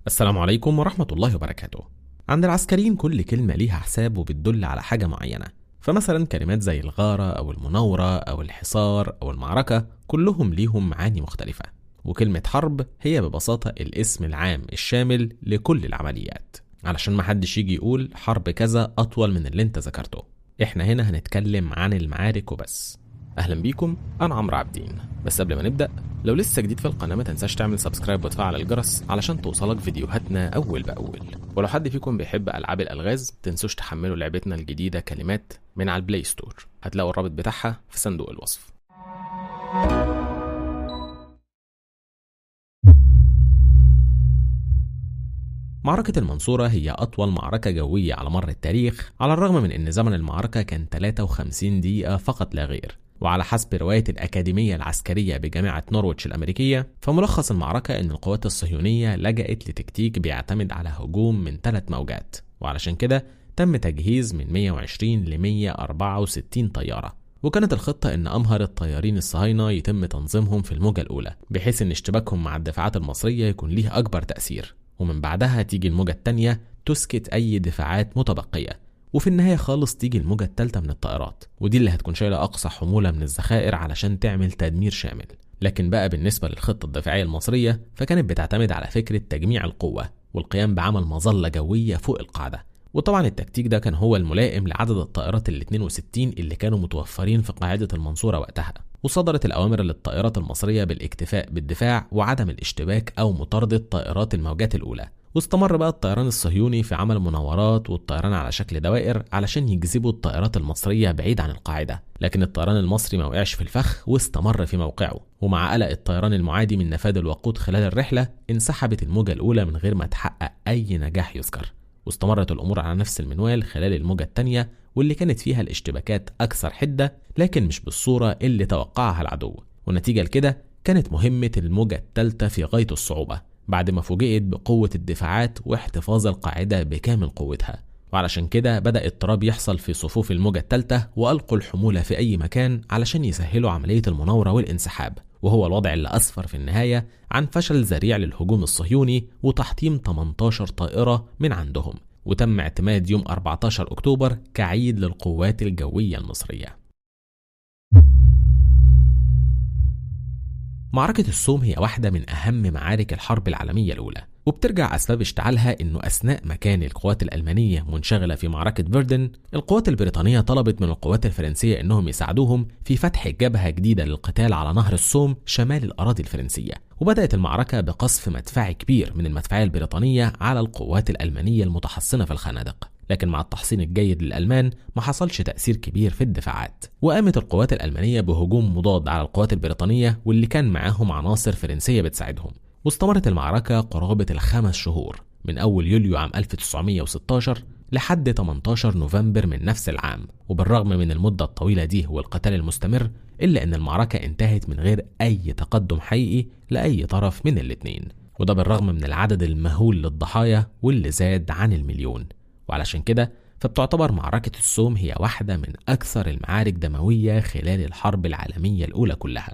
السلام عليكم ورحمة الله وبركاته عند العسكريين كل كلمة ليها حساب وبتدل على حاجة معينة فمثلا كلمات زي الغارة أو المناورة أو الحصار أو المعركة كلهم ليهم معاني مختلفة وكلمة حرب هي ببساطة الاسم العام الشامل لكل العمليات علشان محدش يجي يقول حرب كذا أطول من اللي انت ذكرته احنا هنا هنتكلم عن المعارك وبس اهلا بيكم انا عمرو عابدين بس قبل ما نبدا لو لسه جديد في القناه ما تنساش تعمل سبسكرايب وتفعل الجرس علشان توصلك فيديوهاتنا اول باول ولو حد فيكم بيحب العاب الالغاز تنسوش تحملوا لعبتنا الجديده كلمات من على البلاي ستور هتلاقوا الرابط بتاعها في صندوق الوصف معركة المنصورة هي أطول معركة جوية على مر التاريخ على الرغم من أن زمن المعركة كان 53 دقيقة فقط لا غير وعلى حسب رواية الأكاديمية العسكرية بجامعة نورويتش الأمريكية فملخص المعركة أن القوات الصهيونية لجأت لتكتيك بيعتمد على هجوم من ثلاث موجات وعلشان كده تم تجهيز من 120 ل 164 طيارة وكانت الخطة إن أمهر الطيارين الصهاينة يتم تنظيمهم في الموجة الأولى بحيث إن اشتباكهم مع الدفاعات المصرية يكون ليه أكبر تأثير ومن بعدها تيجي الموجة التانية تسكت أي دفاعات متبقية وفي النهاية خالص تيجي الموجة التالتة من الطائرات ودي اللي هتكون شايلة أقصى حمولة من الذخائر علشان تعمل تدمير شامل لكن بقى بالنسبة للخطة الدفاعية المصرية فكانت بتعتمد على فكرة تجميع القوة والقيام بعمل مظلة جوية فوق القاعدة وطبعا التكتيك ده كان هو الملائم لعدد الطائرات ال 62 اللي كانوا متوفرين في قاعدة المنصورة وقتها وصدرت الأوامر للطائرات المصرية بالاكتفاء بالدفاع وعدم الاشتباك أو مطاردة طائرات الموجات الأولى واستمر بقى الطيران الصهيوني في عمل مناورات والطيران على شكل دوائر علشان يجذبوا الطائرات المصرية بعيد عن القاعدة لكن الطيران المصري ما وقعش في الفخ واستمر في موقعه ومع قلق الطيران المعادي من نفاذ الوقود خلال الرحلة انسحبت الموجة الأولى من غير ما تحقق أي نجاح يذكر واستمرت الأمور على نفس المنوال خلال الموجة الثانية واللي كانت فيها الاشتباكات أكثر حدة لكن مش بالصورة اللي توقعها العدو ونتيجة لكده كانت مهمة الموجة الثالثة في غاية الصعوبة بعد ما فوجئت بقوة الدفاعات واحتفاظ القاعدة بكامل قوتها وعلشان كده بدأ اضطراب يحصل في صفوف الموجة الثالثة وألقوا الحمولة في أي مكان علشان يسهلوا عملية المناورة والانسحاب وهو الوضع اللي أسفر في النهاية عن فشل ذريع للهجوم الصهيوني وتحطيم 18 طائرة من عندهم وتم اعتماد يوم 14 أكتوبر كعيد للقوات الجوية المصرية معركة الصوم هي واحدة من أهم معارك الحرب العالمية الأولى وبترجع أسباب اشتعالها إنه أثناء ما كان القوات الألمانية منشغلة في معركة فيردن القوات البريطانية طلبت من القوات الفرنسية إنهم يساعدوهم في فتح جبهة جديدة للقتال على نهر الصوم شمال الأراضي الفرنسية وبدأت المعركة بقصف مدفعي كبير من المدفعية البريطانية على القوات الألمانية المتحصنة في الخنادق لكن مع التحصين الجيد للألمان ما حصلش تأثير كبير في الدفاعات وقامت القوات الألمانية بهجوم مضاد على القوات البريطانية واللي كان معاهم عناصر فرنسية بتساعدهم واستمرت المعركة قرابة الخمس شهور من أول يوليو عام 1916 لحد 18 نوفمبر من نفس العام وبالرغم من المدة الطويلة دي والقتال المستمر إلا أن المعركة انتهت من غير أي تقدم حقيقي لأي طرف من الاتنين وده بالرغم من العدد المهول للضحايا واللي زاد عن المليون وعلشان كده فبتعتبر معركة السوم هي واحدة من أكثر المعارك دموية خلال الحرب العالمية الأولى كلها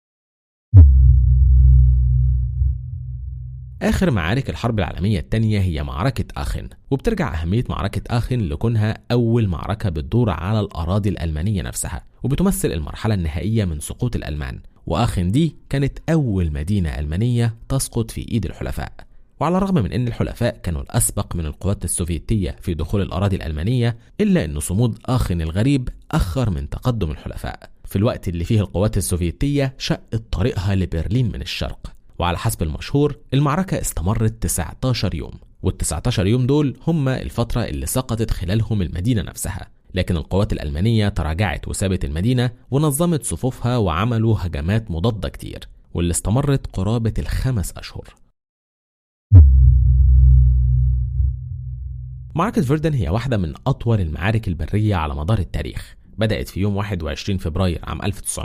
آخر معارك الحرب العالمية الثانية هي معركة آخن وبترجع أهمية معركة آخن لكونها أول معركة بتدور على الأراضي الألمانية نفسها وبتمثل المرحلة النهائية من سقوط الألمان وآخن دي كانت أول مدينة ألمانية تسقط في إيد الحلفاء وعلى الرغم من أن الحلفاء كانوا الأسبق من القوات السوفيتية في دخول الأراضي الألمانية إلا أن صمود آخن الغريب أخر من تقدم الحلفاء في الوقت اللي فيه القوات السوفيتية شقت طريقها لبرلين من الشرق وعلى حسب المشهور المعركة استمرت 19 يوم وال 19 يوم دول هم الفترة اللي سقطت خلالهم المدينة نفسها لكن القوات الألمانية تراجعت وسابت المدينة ونظمت صفوفها وعملوا هجمات مضادة كتير واللي استمرت قرابة الخمس أشهر معركة فيردن هي واحدة من أطول المعارك البرية على مدار التاريخ بدأت في يوم 21 فبراير عام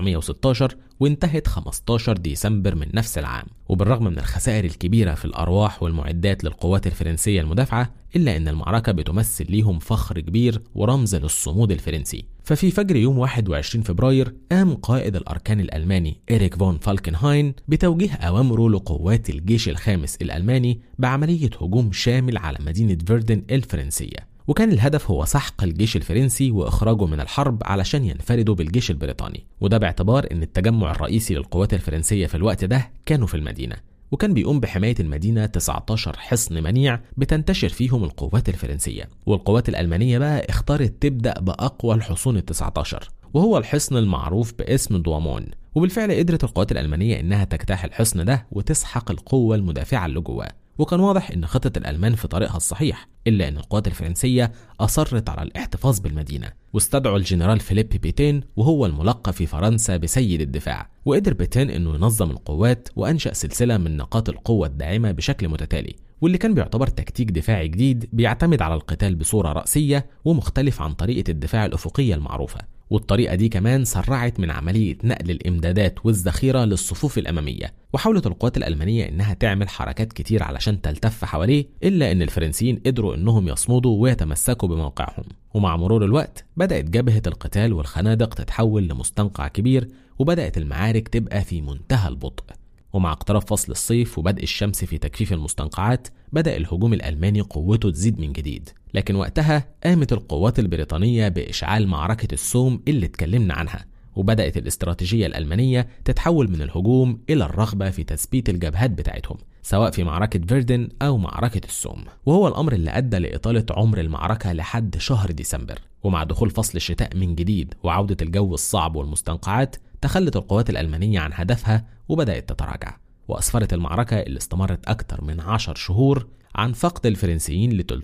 1916 وانتهت 15 ديسمبر من نفس العام وبالرغم من الخسائر الكبيرة في الأرواح والمعدات للقوات الفرنسية المدافعة إلا أن المعركة بتمثل ليهم فخر كبير ورمز للصمود الفرنسي ففي فجر يوم 21 فبراير قام قائد الأركان الألماني إريك فون فالكنهاين بتوجيه أوامره لقوات الجيش الخامس الألماني بعملية هجوم شامل على مدينة فيردن الفرنسية وكان الهدف هو سحق الجيش الفرنسي واخراجه من الحرب علشان ينفردوا بالجيش البريطاني وده باعتبار ان التجمع الرئيسي للقوات الفرنسيه في الوقت ده كانوا في المدينه وكان بيقوم بحماية المدينة 19 حصن منيع بتنتشر فيهم القوات الفرنسية والقوات الألمانية بقى اختارت تبدأ بأقوى الحصون ال 19 وهو الحصن المعروف باسم دوامون وبالفعل قدرت القوات الألمانية إنها تجتاح الحصن ده وتسحق القوة المدافعة اللي جواه وكان واضح ان خطة الالمان في طريقها الصحيح الا ان القوات الفرنسية اصرت على الاحتفاظ بالمدينة واستدعوا الجنرال فيليب بيتين وهو الملقب في فرنسا بسيد الدفاع وقدر بيتين انه ينظم القوات وانشأ سلسلة من نقاط القوة الداعمة بشكل متتالي واللي كان بيعتبر تكتيك دفاعي جديد بيعتمد على القتال بصورة رأسية ومختلف عن طريقة الدفاع الأفقية المعروفة والطريقة دي كمان سرعت من عملية نقل الإمدادات والذخيرة للصفوف الأمامية وحاولت القوات الألمانية إنها تعمل حركات كتير علشان تلتف حواليه إلا إن الفرنسيين قدروا إنهم يصمدوا ويتمسكوا بموقعهم ومع مرور الوقت بدأت جبهة القتال والخنادق تتحول لمستنقع كبير وبدأت المعارك تبقى في منتهى البطء ومع اقتراب فصل الصيف وبدء الشمس في تجفيف المستنقعات بدأ الهجوم الألماني قوته تزيد من جديد لكن وقتها قامت القوات البريطانية بإشعال معركة السوم اللي اتكلمنا عنها وبدأت الاستراتيجية الألمانية تتحول من الهجوم إلى الرغبة في تثبيت الجبهات بتاعتهم سواء في معركة فيردن أو معركة السوم وهو الأمر اللي أدى لإطالة عمر المعركة لحد شهر ديسمبر ومع دخول فصل الشتاء من جديد وعودة الجو الصعب والمستنقعات تخلت القوات الألمانية عن هدفها وبدأت تتراجع وأسفرت المعركة اللي استمرت أكثر من عشر شهور عن فقد الفرنسيين ل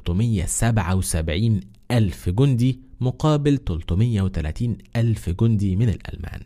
377 ألف جندي مقابل 330 ألف جندي من الألمان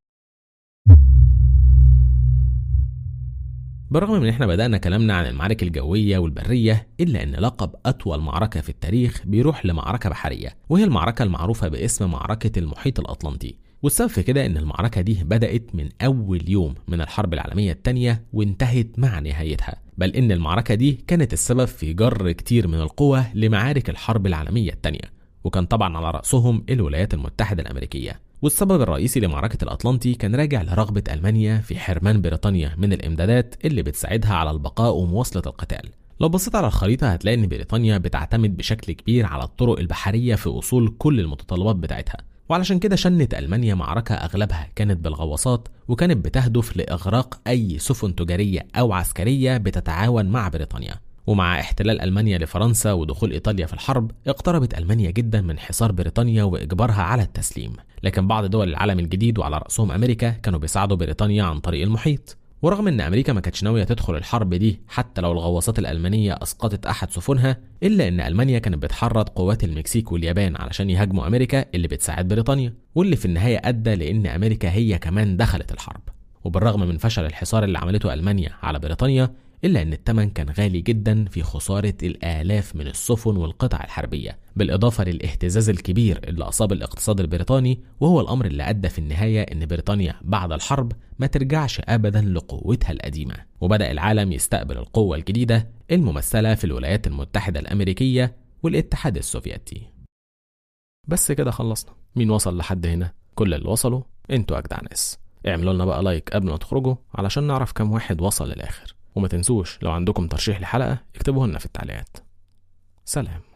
بالرغم من ان احنا بدأنا كلامنا عن المعارك الجوية والبرية إلا أن لقب أطول معركة في التاريخ بيروح لمعركة بحرية وهي المعركة المعروفة باسم معركة المحيط الأطلنطي والسبب في كده ان المعركة دي بدأت من أول يوم من الحرب العالمية الثانية وانتهت مع نهايتها بل ان المعركة دي كانت السبب في جر كتير من القوى لمعارك الحرب العالمية الثانية وكان طبعا على رأسهم الولايات المتحدة الأمريكية والسبب الرئيسي لمعركة الأطلنطي كان راجع لرغبة ألمانيا في حرمان بريطانيا من الإمدادات اللي بتساعدها على البقاء ومواصلة القتال لو بصيت على الخريطة هتلاقي إن بريطانيا بتعتمد بشكل كبير على الطرق البحرية في وصول كل المتطلبات بتاعتها وعلشان كده شنت ألمانيا معركة أغلبها كانت بالغواصات وكانت بتهدف لإغراق أي سفن تجارية أو عسكرية بتتعاون مع بريطانيا ومع احتلال ألمانيا لفرنسا ودخول إيطاليا في الحرب اقتربت ألمانيا جدا من حصار بريطانيا وإجبارها على التسليم لكن بعض دول العالم الجديد وعلى رأسهم أمريكا كانوا بيساعدوا بريطانيا عن طريق المحيط ورغم ان امريكا ما كانتش ناويه تدخل الحرب دي حتى لو الغواصات الالمانيه اسقطت احد سفنها الا ان المانيا كانت بتحرض قوات المكسيك واليابان علشان يهاجموا امريكا اللي بتساعد بريطانيا واللي في النهايه ادى لان امريكا هي كمان دخلت الحرب وبالرغم من فشل الحصار اللي عملته المانيا على بريطانيا إلا أن الثمن كان غالي جدا في خسارة الآلاف من السفن والقطع الحربية بالإضافة للاهتزاز الكبير اللي أصاب الاقتصاد البريطاني وهو الأمر اللي أدى في النهاية أن بريطانيا بعد الحرب ما ترجعش أبدا لقوتها القديمة وبدأ العالم يستقبل القوة الجديدة الممثلة في الولايات المتحدة الأمريكية والاتحاد السوفيتي بس كده خلصنا مين وصل لحد هنا كل اللي وصلوا انتوا أجدع ناس اعملوا لنا بقى لايك قبل ما تخرجوا علشان نعرف كم واحد وصل للآخر وما تنسوش لو عندكم ترشيح لحلقة اكتبوه لنا في التعليقات سلام